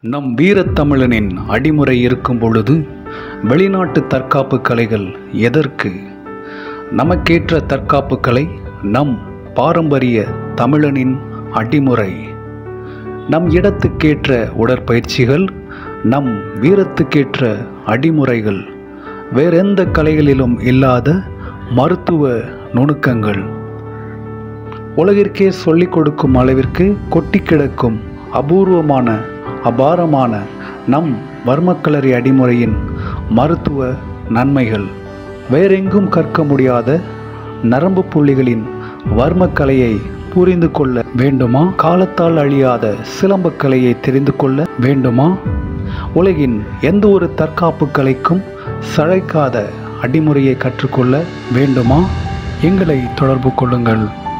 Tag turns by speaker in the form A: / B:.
A: நம் வீரத்தமிழனின் அடிமுறை இருக்கும் பொழுது வெளிநாட்டு தற்காப்பு கலைகள் எதற்கு நமக்கேற்ற தற்காப்பு கலை நம் பாரம்பரிய தமிழனின் அடிமுறை நம் இடத்துக்கேற்ற உடற்பயிற்சிகள் நம் வீரத்துக்கேற்ற அடிமுறைகள் வேறெந்த கலைகளிலும் இல்லாத மருத்துவ நுணுக்கங்கள் உலகிற்கே சொல்லிக் கொடுக்கும் அளவிற்கு கொட்டி கிடக்கும் அபூர்வமான அபாரமான நம் வர்மக்கலரி அடிமுறையின் மருத்துவ நன்மைகள் வேறெங்கும் கற்க முடியாத நரம்பு புள்ளிகளின் வர்மக்கலையை புரிந்து கொள்ள வேண்டுமா காலத்தால் அழியாத சிலம்பக்கலையை தெரிந்து கொள்ள வேண்டுமா உலகின் எந்த ஒரு தற்காப்பு கலைக்கும் சளைக்காத அடிமுறையை கற்றுக்கொள்ள வேண்டுமா எங்களை தொடர்பு கொள்ளுங்கள்